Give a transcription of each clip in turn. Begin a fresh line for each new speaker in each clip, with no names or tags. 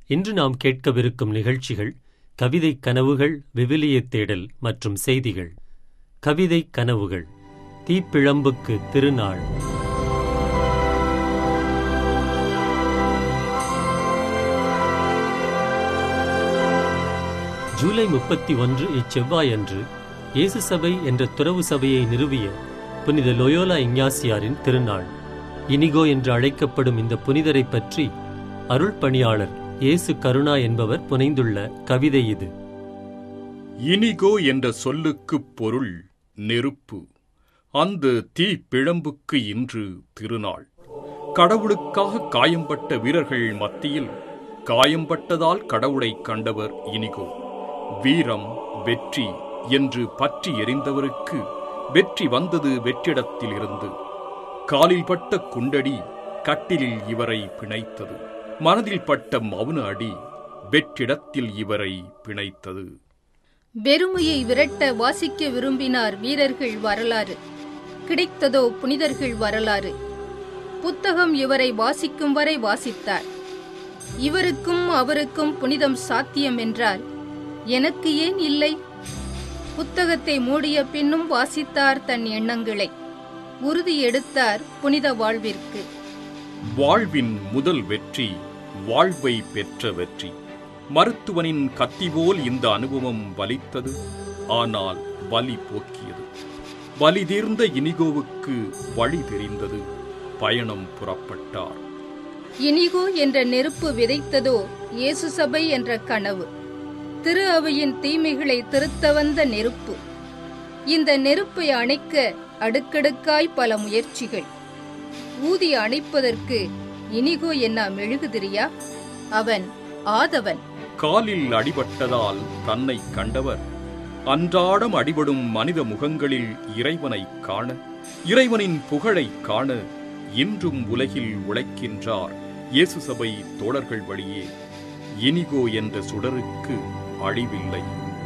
இன்று நாம் கேட்கவிருக்கும் நிகழ்ச்சிகள் கவிதை கனவுகள் விவிலிய தேடல் மற்றும் செய்திகள் கவிதை கனவுகள் தீப்பிழம்புக்கு திருநாள் ஜூலை முப்பத்தி ஒன்று இச்செவ்வாயன்று இயேசு சபை என்ற துறவு சபையை நிறுவிய புனித லொயோலா இஞ்ஞாசியாரின் திருநாள் இனிகோ என்று அழைக்கப்படும் இந்த புனிதரை பற்றி அருள் பணியாளர் இயேசு கருணா என்பவர் புனைந்துள்ள கவிதை இது
இனிகோ என்ற சொல்லுக்குப் பொருள் நெருப்பு அந்த தீ பிழம்புக்கு இன்று திருநாள் கடவுளுக்காக காயம்பட்ட வீரர்கள் மத்தியில் காயம்பட்டதால் கடவுளை கண்டவர் இனிகோ வீரம் வெற்றி என்று பற்றி எரிந்தவருக்கு வெற்றி வந்தது வெற்றிடத்தில் இருந்து காலில் பட்ட குண்டடி கட்டிலில் இவரை பிணைத்தது மனதில் பட்ட மௌன அடி வெற்றிடத்தில் இவரை பிணைத்தது
வெறுமையை விரட்ட வாசிக்க விரும்பினார் வீரர்கள் வரலாறு கிடைத்ததோ புனிதர்கள் வரலாறு புத்தகம் இவரை வாசிக்கும் வரை வாசித்தார் இவருக்கும் அவருக்கும் புனிதம் சாத்தியம் என்றால் எனக்கு ஏன் இல்லை புத்தகத்தை மூடிய பின்னும் வாசித்தார் தன் எண்ணங்களை உறுதி எடுத்தார் புனித வாழ்விற்கு
வாழ்வின் முதல் வெற்றி வாழ்வை பெற்ற வெற்றி மருத்துவனின் கத்தி போல் இந்த அனுபவம் வலித்தது ஆனால் வலி போக்கியது வலி தீர்ந்த இனிகோவுக்கு வழி தெரிந்தது பயணம் புறப்பட்டார்
இனிகோ என்ற நெருப்பு விதைத்ததோ இயேசு சபை என்ற கனவு திரு அவையின் தீமைகளை திருத்த வந்த நெருப்பு இந்த நெருப்பை அணைக்க அடுக்கடுக்காய் பல முயற்சிகள் ஊதி அணைப்பதற்கு இனிகோ என்ன மெழுகுதிரியா அவன் ஆதவன்
காலில் அடிபட்டதால் தன்னை கண்டவர் அன்றாடம் அடிபடும் மனித முகங்களில் இறைவனை காண இறைவனின் புகழை காண இன்றும் உலகில் உழைக்கின்றார் இயேசு சபை தோழர்கள் வழியே இனிகோ என்ற சுடருக்கு அழிவில்லை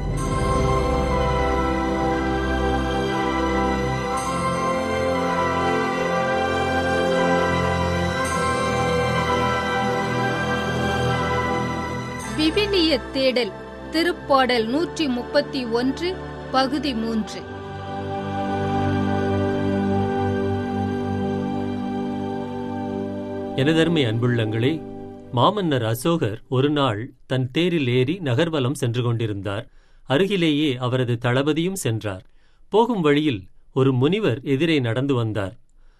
விவிலிய தேடல் திருப்பாடல் நூற்றி முப்பத்தி ஒன்று பகுதி மூன்று
எனதருமை அன்புள்ளங்களே மாமன்னர் அசோகர் ஒரு நாள் தன் தேரில் ஏறி நகர்வலம் சென்று கொண்டிருந்தார் அருகிலேயே அவரது தளபதியும் சென்றார் போகும் வழியில் ஒரு முனிவர் எதிரே நடந்து வந்தார்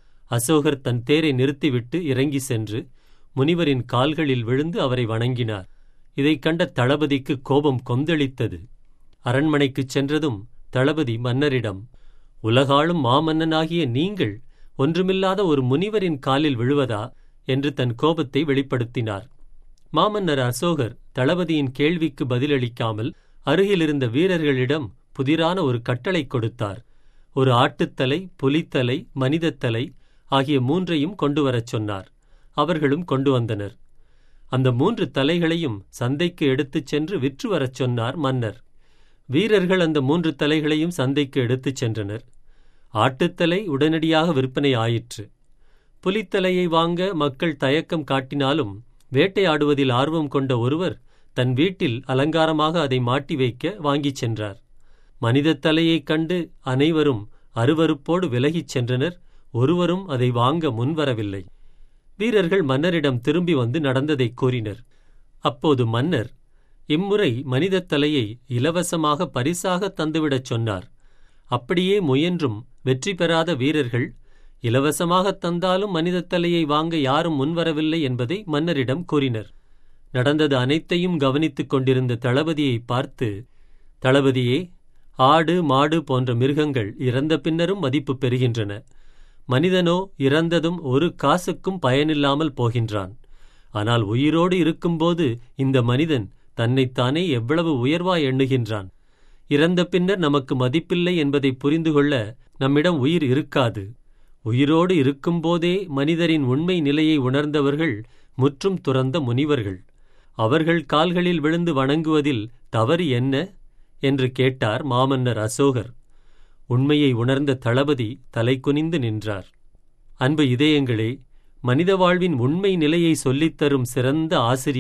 அசோகர் தன் தேரை நிறுத்திவிட்டு இறங்கி சென்று முனிவரின் கால்களில் விழுந்து அவரை வணங்கினார் இதைக் கண்ட தளபதிக்கு கோபம் கொந்தளித்தது அரண்மனைக்குச் சென்றதும் தளபதி மன்னரிடம் உலகாளும் மாமன்னனாகிய நீங்கள் ஒன்றுமில்லாத ஒரு முனிவரின் காலில் விழுவதா என்று தன் கோபத்தை வெளிப்படுத்தினார் மாமன்னர் அசோகர் தளபதியின் கேள்விக்கு பதிலளிக்காமல் அருகிலிருந்த வீரர்களிடம் புதிரான ஒரு கட்டளை கொடுத்தார் ஒரு ஆட்டுத்தலை புலித்தலை மனிதத்தலை ஆகிய மூன்றையும் கொண்டு வரச் சொன்னார் அவர்களும் கொண்டு வந்தனர் அந்த மூன்று தலைகளையும் சந்தைக்கு எடுத்துச் சென்று விற்று வரச் சொன்னார் மன்னர் வீரர்கள் அந்த மூன்று தலைகளையும் சந்தைக்கு எடுத்துச் சென்றனர் ஆட்டுத்தலை உடனடியாக விற்பனை ஆயிற்று புலித்தலையை வாங்க மக்கள் தயக்கம் காட்டினாலும் வேட்டையாடுவதில் ஆர்வம் கொண்ட ஒருவர் தன் வீட்டில் அலங்காரமாக அதை மாட்டி வைக்க வாங்கிச் சென்றார் மனிதத் தலையைக் கண்டு அனைவரும் அருவருப்போடு விலகிச் சென்றனர் ஒருவரும் அதை வாங்க முன்வரவில்லை வீரர்கள் மன்னரிடம் திரும்பி வந்து நடந்ததைக் கூறினர் அப்போது மன்னர் இம்முறை மனிதத் தலையை இலவசமாக பரிசாக தந்துவிடச் சொன்னார் அப்படியே முயன்றும் வெற்றி பெறாத வீரர்கள் இலவசமாகத் தந்தாலும் மனிதத் தலையை வாங்க யாரும் முன்வரவில்லை என்பதை மன்னரிடம் கூறினர் நடந்தது அனைத்தையும் கவனித்துக் கொண்டிருந்த தளபதியை பார்த்து தளபதியே ஆடு மாடு போன்ற மிருகங்கள் இறந்த பின்னரும் மதிப்பு பெறுகின்றன மனிதனோ இறந்ததும் ஒரு காசுக்கும் பயனில்லாமல் போகின்றான் ஆனால் உயிரோடு இருக்கும்போது இந்த மனிதன் தன்னைத்தானே எவ்வளவு உயர்வாய் எண்ணுகின்றான் இறந்த பின்னர் நமக்கு மதிப்பில்லை என்பதை புரிந்து கொள்ள நம்மிடம் உயிர் இருக்காது உயிரோடு இருக்கும்போதே மனிதரின் உண்மை நிலையை உணர்ந்தவர்கள் முற்றும் துறந்த முனிவர்கள் அவர்கள் கால்களில் விழுந்து வணங்குவதில் தவறு என்ன என்று கேட்டார் மாமன்னர் அசோகர் உண்மையை உணர்ந்த தளபதி தலைகுனிந்து நின்றார் அன்பு இதயங்களே மனித வாழ்வின் உண்மை நிலையை சொல்லித்தரும் சிறந்த ஆசிரியர்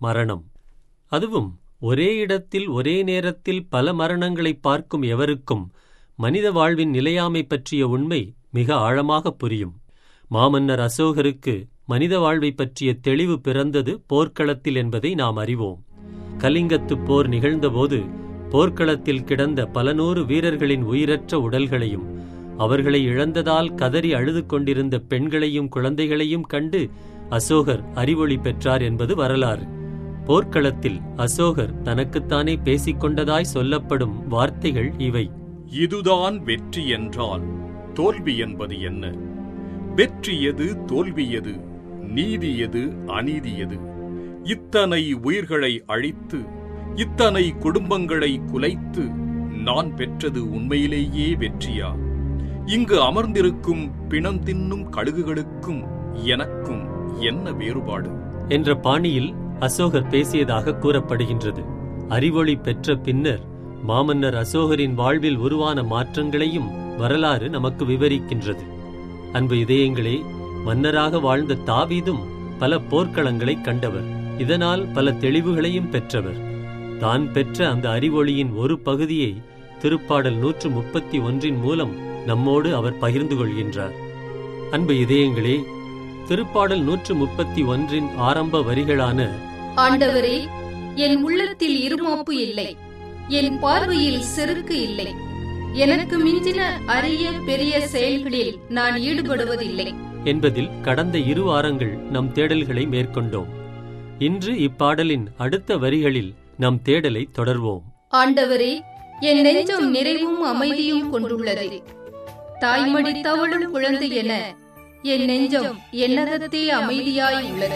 மரணம் அதுவும் ஒரே இடத்தில் ஒரே நேரத்தில் பல மரணங்களை பார்க்கும் எவருக்கும் மனித வாழ்வின் நிலையாமை பற்றிய உண்மை மிக ஆழமாக புரியும் மாமன்னர் அசோகருக்கு மனித வாழ்வை பற்றிய தெளிவு பிறந்தது போர்க்களத்தில் என்பதை நாம் அறிவோம் கலிங்கத்துப் போர் நிகழ்ந்தபோது போர்க்களத்தில் கிடந்த பல நூறு வீரர்களின் உயிரற்ற உடல்களையும் அவர்களை இழந்ததால் கதறி அழுது கொண்டிருந்த பெண்களையும் குழந்தைகளையும் கண்டு அசோகர் அறிவொளி பெற்றார் என்பது வரலாறு போர்க்களத்தில் அசோகர் தனக்குத்தானே பேசிக்கொண்டதாய் சொல்லப்படும் வார்த்தைகள் இவை
இதுதான் வெற்றி என்றால் தோல்வி என்பது என்ன வெற்றி எது தோல்வி எது நீதி எது அநீதி எது இத்தனை உயிர்களை அழித்து இத்தனை குடும்பங்களை குலைத்து நான் பெற்றது உண்மையிலேயே வெற்றியா இங்கு அமர்ந்திருக்கும் பிணம் தின்னும் கழுகுகளுக்கும் எனக்கும் என்ன வேறுபாடு
என்ற பாணியில் அசோகர் பேசியதாக கூறப்படுகின்றது அறிவொளி பெற்ற பின்னர் மாமன்னர் அசோகரின் வாழ்வில் உருவான மாற்றங்களையும் வரலாறு நமக்கு விவரிக்கின்றது அன்பு இதயங்களே மன்னராக வாழ்ந்த தாவீதும் பல போர்க்களங்களை கண்டவர் இதனால் பல தெளிவுகளையும் பெற்றவர் தான் பெற்ற அந்த அறிவொளியின் ஒரு பகுதியை திருப்பாடல் நூற்று முப்பத்தி ஒன்றின் மூலம் நம்மோடு அவர் பகிர்ந்து கொள்கின்றார் அன்பு இதயங்களே திருப்பாடல் நூற்று முப்பத்தி ஒன்றின் ஆரம்ப வரிகளான
ஆண்டவரே என் உள்ளத்தில் இருமாப்பு இல்லை என் பார்வையில் செருக்கு இல்லை எனக்கு மிஞ்சின அரிய பெரிய செயல்களில் நான் ஈடுபடுவதில்லை
என்பதில் கடந்த இரு வாரங்கள் நம் தேடல்களை மேற்கொண்டோம் இன்று இப்பாடலின் அடுத்த வரிகளில் நம் தேடலை தொடர்வோம்
ஆண்டவரே என் நெஞ்சம் நிறைவும் அமைதியும் கொண்டுள்ளது தாய்மடி தவழும் குழந்தை என என் நெஞ்சம் என்னதத்தே அமைதியாய் உள்ளது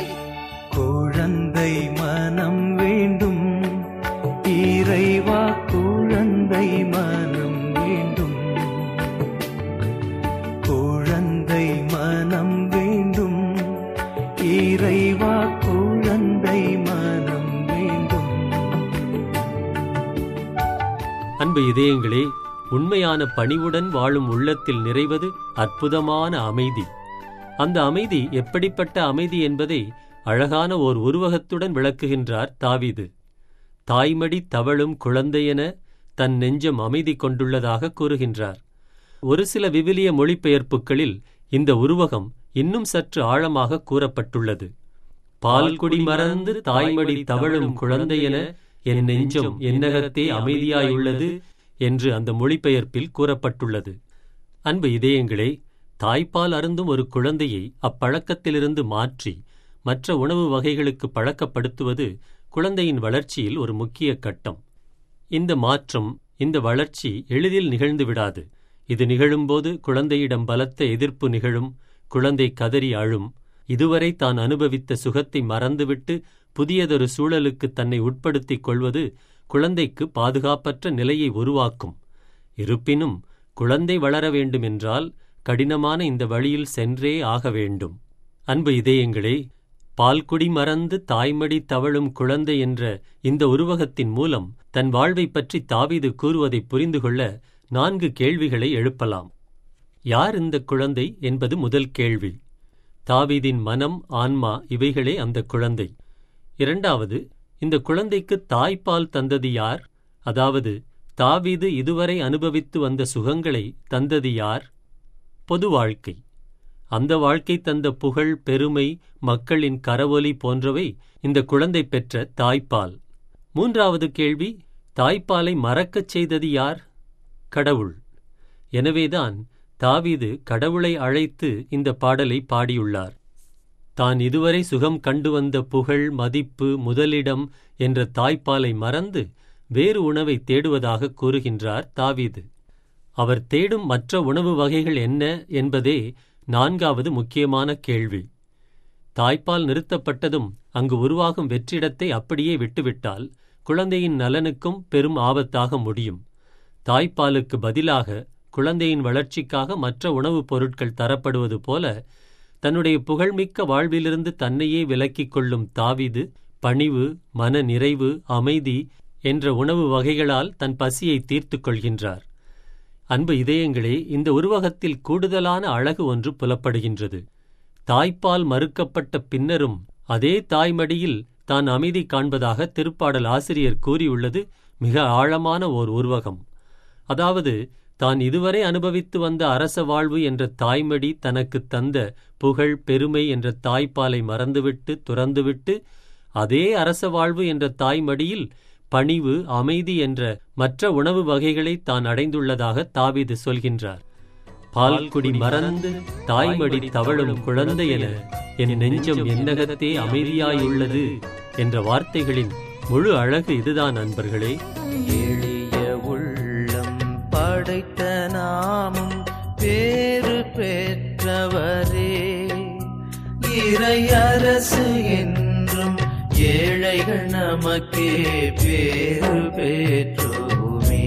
குழந்தை மனம் வேண்டும் இறைவா குழந்தை மனம் வேண்டும் குழந்தை மனம் வேண்டும் இறைவா குழந்தை மனம் வேண்டும்
அன்பு இதயங்களே உண்மையான பணிவுடன் வாழும் உள்ளத்தில் நிறைவது அற்புதமான அமைதி அந்த அமைதி எப்படிப்பட்ட அமைதி என்பதை அழகான ஓர் உருவகத்துடன் விளக்குகின்றார் தாவீது தாய்மடி தவழும் குழந்தையென தன் நெஞ்சம் அமைதி கொண்டுள்ளதாக கூறுகின்றார் ஒரு சில விவிலிய மொழிபெயர்ப்புகளில் இந்த உருவகம் இன்னும் சற்று ஆழமாக கூறப்பட்டுள்ளது பால் குடி மறந்து தாய்மடி தவழும் குழந்தையென என் நெஞ்சம் என்னகத்தே அமைதியாயுள்ளது என்று அந்த மொழிபெயர்ப்பில் கூறப்பட்டுள்ளது அன்பு இதயங்களே தாய்ப்பால் அருந்தும் ஒரு குழந்தையை அப்பழக்கத்திலிருந்து மாற்றி மற்ற உணவு வகைகளுக்கு பழக்கப்படுத்துவது குழந்தையின் வளர்ச்சியில் ஒரு முக்கிய கட்டம் இந்த மாற்றம் இந்த வளர்ச்சி எளிதில் நிகழ்ந்து விடாது இது நிகழும்போது குழந்தையிடம் பலத்த எதிர்ப்பு நிகழும் குழந்தை கதறி அழும் இதுவரை தான் அனுபவித்த சுகத்தை மறந்துவிட்டு புதியதொரு சூழலுக்கு தன்னை உட்படுத்திக் கொள்வது குழந்தைக்கு பாதுகாப்பற்ற நிலையை உருவாக்கும் இருப்பினும் குழந்தை வளர வேண்டுமென்றால் கடினமான இந்த வழியில் சென்றே ஆக வேண்டும் அன்பு இதயங்களே பால்குடி மறந்து தாய்மடி தவழும் குழந்தை என்ற இந்த உருவகத்தின் மூலம் தன் வாழ்வைப் பற்றி தாவீது கூறுவதை புரிந்து கொள்ள நான்கு கேள்விகளை எழுப்பலாம் யார் இந்த குழந்தை என்பது முதல் கேள்வி தாவீதின் மனம் ஆன்மா இவைகளே அந்த குழந்தை இரண்டாவது இந்த குழந்தைக்கு தாய்ப்பால் தந்தது யார் அதாவது தாவீது இதுவரை அனுபவித்து வந்த சுகங்களை தந்தது யார் பொது வாழ்க்கை அந்த வாழ்க்கை தந்த புகழ் பெருமை மக்களின் கரவொலி போன்றவை இந்த குழந்தை பெற்ற தாய்ப்பால் மூன்றாவது கேள்வி தாய்ப்பாலை மறக்கச் செய்தது யார் கடவுள் எனவேதான் தாவீது கடவுளை அழைத்து இந்த பாடலை பாடியுள்ளார் தான் இதுவரை சுகம் கண்டு வந்த புகழ் மதிப்பு முதலிடம் என்ற தாய்ப்பாலை மறந்து வேறு உணவை தேடுவதாக கூறுகின்றார் தாவீது அவர் தேடும் மற்ற உணவு வகைகள் என்ன என்பதே நான்காவது முக்கியமான கேள்வி தாய்ப்பால் நிறுத்தப்பட்டதும் அங்கு உருவாகும் வெற்றிடத்தை அப்படியே விட்டுவிட்டால் குழந்தையின் நலனுக்கும் பெரும் ஆபத்தாக முடியும் தாய்ப்பாலுக்கு பதிலாக குழந்தையின் வளர்ச்சிக்காக மற்ற உணவுப் பொருட்கள் தரப்படுவது போல தன்னுடைய புகழ்மிக்க வாழ்விலிருந்து தன்னையே விலக்கிக் கொள்ளும் தாவிது பணிவு மன நிறைவு அமைதி என்ற உணவு வகைகளால் தன் பசியை தீர்த்துக் கொள்கின்றார் அன்பு இதயங்களே இந்த உருவகத்தில் கூடுதலான அழகு ஒன்று புலப்படுகின்றது தாய்ப்பால் மறுக்கப்பட்ட பின்னரும் அதே தாய்மடியில் தான் அமைதி காண்பதாக திருப்பாடல் ஆசிரியர் கூறியுள்ளது மிக ஆழமான ஓர் உருவகம் அதாவது தான் இதுவரை அனுபவித்து வந்த அரச வாழ்வு என்ற தாய்மடி தனக்கு தந்த புகழ் பெருமை என்ற தாய்ப்பாலை மறந்துவிட்டு துறந்துவிட்டு அதே அரச வாழ்வு என்ற தாய்மடியில் பணிவு அமைதி என்ற மற்ற உணவு வகைகளை தான் அடைந்துள்ளதாக தாவீது சொல்கின்றார் பால்குடி மறந்து தாய்மடி தவழும் குழந்தை என என் நெஞ்சம் என்னகத்தே அமைதியாயுள்ளது என்ற வார்த்தைகளின் முழு அழகு இதுதான் நண்பர்களே
எளிய உள்ளம் படைத்த நாமும் பேறு பெற்றவரே இறை அரசு என்றும் ஏழைகள் நமக்கே பேறு பெற்றோமே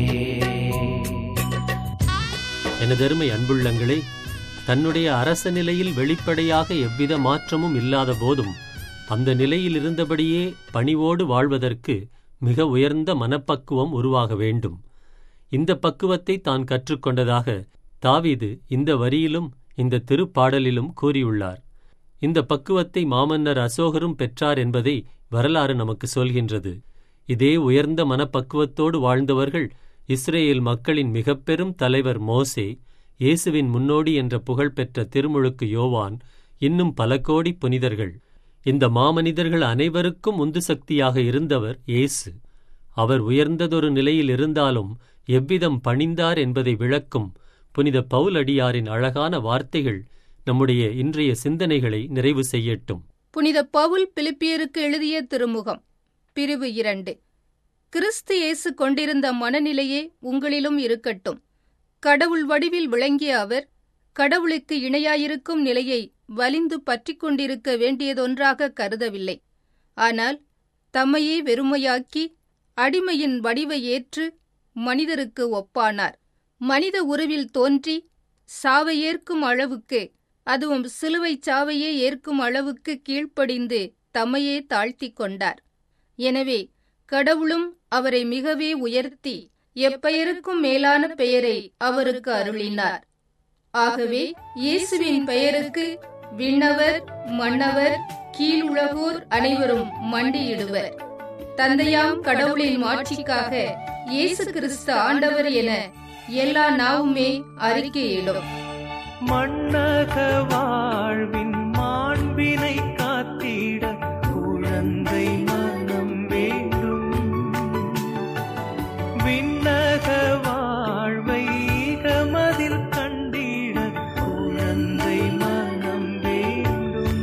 எனதருமை அன்புள்ளங்களே தன்னுடைய அரச நிலையில் வெளிப்படையாக எவ்வித மாற்றமும் இல்லாத போதும் அந்த நிலையில் இருந்தபடியே பணிவோடு வாழ்வதற்கு மிக உயர்ந்த மனப்பக்குவம் உருவாக வேண்டும் இந்த பக்குவத்தை தான் கற்றுக்கொண்டதாக தாவீது இந்த வரியிலும் இந்த திருப்பாடலிலும் கூறியுள்ளார் இந்த பக்குவத்தை மாமன்னர் அசோகரும் பெற்றார் என்பதை வரலாறு நமக்கு சொல்கின்றது இதே உயர்ந்த மனப்பக்குவத்தோடு வாழ்ந்தவர்கள் இஸ்ரேல் மக்களின் மிகப் பெரும் தலைவர் மோசே இயேசுவின் முன்னோடி என்ற புகழ்பெற்ற திருமுழுக்கு யோவான் இன்னும் பல கோடி புனிதர்கள் இந்த மாமனிதர்கள் அனைவருக்கும் உந்து சக்தியாக இருந்தவர் இயேசு அவர் உயர்ந்ததொரு நிலையில் இருந்தாலும் எவ்விதம் பணிந்தார் என்பதை விளக்கும் புனித பவுலடியாரின் அழகான வார்த்தைகள் நம்முடைய இன்றைய சிந்தனைகளை நிறைவு செய்யட்டும்
புனித பவுல் பிலிப்பியருக்கு எழுதிய திருமுகம் பிரிவு இரண்டு கிறிஸ்து இயேசு கொண்டிருந்த மனநிலையே உங்களிலும் இருக்கட்டும் கடவுள் வடிவில் விளங்கிய அவர் கடவுளுக்கு இணையாயிருக்கும் நிலையை வலிந்து பற்றிக் கொண்டிருக்க வேண்டியதொன்றாக கருதவில்லை ஆனால் தம்மையே வெறுமையாக்கி அடிமையின் வடிவை ஏற்று மனிதருக்கு ஒப்பானார் மனித உருவில் தோன்றி சாவை ஏற்கும் அளவுக்கு அதுவும் சிலுவைச் சாவையே ஏற்கும் அளவுக்கு கீழ்ப்படிந்து தம்மையே தாழ்த்திக் கொண்டார் எனவே கடவுளும் அவரை மிகவே உயர்த்தி எப்பெயருக்கும் மேலான பெயரை அவருக்கு அருளினார் ஆகவே இயேசுவின் பெயருக்கு விண்ணவர் மன்னவர் கீழுலகோர் அனைவரும் மண்டியிடுவர் தந்தையாம் கடவுளின் மாட்சிக்காக இயேசு கிறிஸ்து ஆண்டவர் என எல்லா நாவுமே அறிக்கையிடும்
மன்னக வாழ்வின் மாண்பினை காத்திட குழந்தை மனம் வேண்டும் விண்ணக வாழ்வை மதில் கண்டிட குழந்தை மனம் வேண்டும்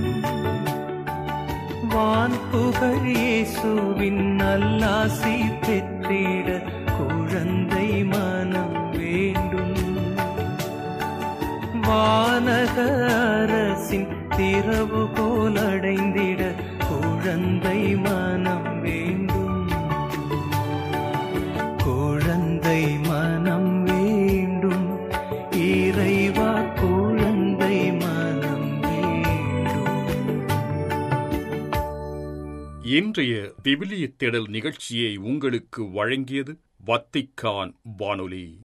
வான் புகழ் இயேசுவின் நல்லாசி பெற்றிட குழந்தை மனம் வேண்டும் வானக அரசின் திறவுகோல் அடைந்திட குழந்தை மனம் வேண்டும் குழந்தை மனம் வேண்டும் இறைவா குழந்தை மனம் வேண்டும்
இன்றைய விவிலிய தேடல் நிகழ்ச்சியை உங்களுக்கு வழங்கியது வத்திக்கான் வானொலி